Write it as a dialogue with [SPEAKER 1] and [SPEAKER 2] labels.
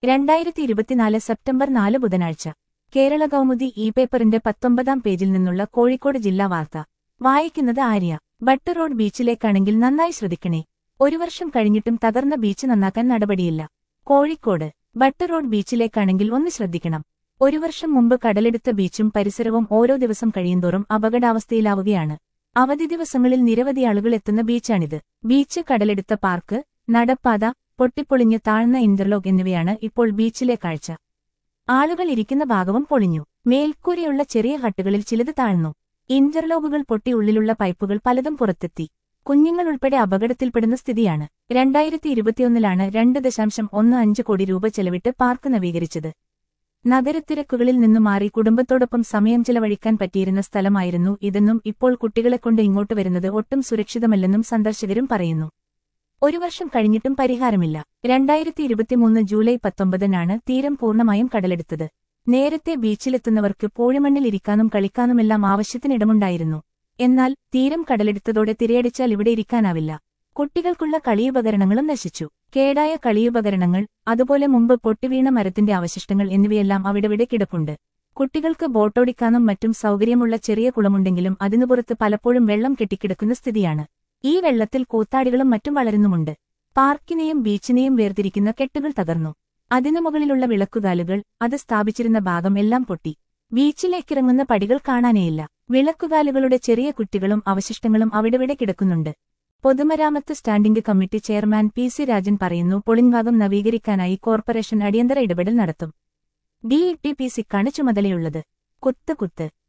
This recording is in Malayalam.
[SPEAKER 1] രണ്ടായിരത്തി ഇരുപത്തിനാല് സെപ്റ്റംബർ നാല് ബുധനാഴ്ച കേരള കൗമുദി ഇ പേപ്പറിന്റെ പത്തൊമ്പതാം പേജിൽ നിന്നുള്ള കോഴിക്കോട് ജില്ലാ വാർത്ത വായിക്കുന്നത് ആര്യ ബട്ട് റോഡ് ബീച്ചിലേക്കാണെങ്കിൽ നന്നായി ശ്രദ്ധിക്കണേ ഒരു വർഷം കഴിഞ്ഞിട്ടും തകർന്ന ബീച്ച് നന്നാക്കാൻ നടപടിയില്ല കോഴിക്കോട് ബട്ട് റോഡ് ബീച്ചിലേക്കാണെങ്കിൽ ഒന്ന് ശ്രദ്ധിക്കണം ഒരു വർഷം മുമ്പ് കടലെടുത്ത ബീച്ചും പരിസരവും ഓരോ ദിവസം കഴിയുന്തോറും അപകടാവസ്ഥയിലാവുകയാണ് അവധി ദിവസങ്ങളിൽ നിരവധി ആളുകൾ എത്തുന്ന ബീച്ചാണിത് ബീച്ച് കടലെടുത്ത പാർക്ക് നടപ്പാത പൊട്ടിപ്പൊളിഞ്ഞ് താഴ്ന്ന ഇന്റർലോക്ക് എന്നിവയാണ് ഇപ്പോൾ ബീച്ചിലെ കാഴ്ച ആളുകൾ ഇരിക്കുന്ന ഭാഗവും പൊളിഞ്ഞു മേൽക്കൂരയുള്ള ചെറിയ ഹട്ടുകളിൽ ചിലത് താഴ്ന്നു ഇന്റർലോക്കുകൾ പൊട്ടി ഉള്ളിലുള്ള പൈപ്പുകൾ പലതും പുറത്തെത്തി കുഞ്ഞുങ്ങൾ ഉൾപ്പെടെ അപകടത്തിൽപ്പെടുന്ന സ്ഥിതിയാണ് രണ്ടായിരത്തി ഇരുപത്തിയൊന്നിലാണ് രണ്ട് ദശാംശം ഒന്ന് അഞ്ച് കോടി രൂപ ചെലവിട്ട് പാർക്ക് നവീകരിച്ചത് നഗരത്തിരക്കുകളിൽ നിന്നു മാറി കുടുംബത്തോടൊപ്പം സമയം ചെലവഴിക്കാൻ പറ്റിയിരുന്ന സ്ഥലമായിരുന്നു ഇതെന്നും ഇപ്പോൾ കുട്ടികളെക്കൊണ്ട് ഇങ്ങോട്ട് വരുന്നത് ഒട്ടും സുരക്ഷിതമല്ലെന്നും സന്ദർശകരും പറയുന്നു ഒരു വർഷം കഴിഞ്ഞിട്ടും പരിഹാരമില്ല രണ്ടായിരത്തി ഇരുപത്തിമൂന്ന് ജൂലൈ പത്തൊമ്പതിനാണ് തീരം പൂർണ്ണമായും കടലെടുത്തത് നേരത്തെ ബീച്ചിലെത്തുന്നവർക്ക് പൂഴിമണ്ണിൽ ഇരിക്കാനും കളിക്കാനുമെല്ലാം ആവശ്യത്തിനിടമുണ്ടായിരുന്നു എന്നാൽ തീരം കടലെടുത്തതോടെ തിരയടിച്ചാൽ ഇവിടെ ഇരിക്കാനാവില്ല കുട്ടികൾക്കുള്ള കളിയുപകരണങ്ങളും നശിച്ചു കേടായ കളിയുപകരണങ്ങൾ അതുപോലെ മുമ്പ് പൊട്ടിവീണ മരത്തിന്റെ അവശിഷ്ടങ്ങൾ എന്നിവയെല്ലാം അവിടെവിടെ കിടപ്പുണ്ട് കുട്ടികൾക്ക് ബോട്ടോടിക്കാനും മറ്റും സൗകര്യമുള്ള ചെറിയ കുളമുണ്ടെങ്കിലും അതിനുപുറത്ത് പലപ്പോഴും വെള്ളം കെട്ടിക്കിടക്കുന്ന സ്ഥിതിയാണ് ഈ വെള്ളത്തിൽ കൂത്താടികളും മറ്റും വളരുന്നുമുണ്ട് പാർക്കിനെയും ബീച്ചിനെയും വേർതിരിക്കുന്ന കെട്ടുകൾ തകർന്നു അതിനു മുകളിലുള്ള വിളക്കുകാലുകൾ അത് സ്ഥാപിച്ചിരുന്ന ഭാഗം എല്ലാം പൊട്ടി ബീച്ചിലേക്കിറങ്ങുന്ന പടികൾ കാണാനേയില്ല വിളക്കുകാലുകളുടെ ചെറിയ കുറ്റികളും അവശിഷ്ടങ്ങളും അവിടെവിടെ കിടക്കുന്നുണ്ട് പൊതുമരാമത്ത് standing committee chairman P C Rajan പറയുന്നു പൊളിൻഭാഗം നവീകരിക്കാനായി കോർപ്പറേഷൻ അടിയന്തര ഇടപെടൽ നടത്തും ഡി ടി പി സിക്കാണ് ചുമതലയുള്ളത് കുത്ത് കുത്ത്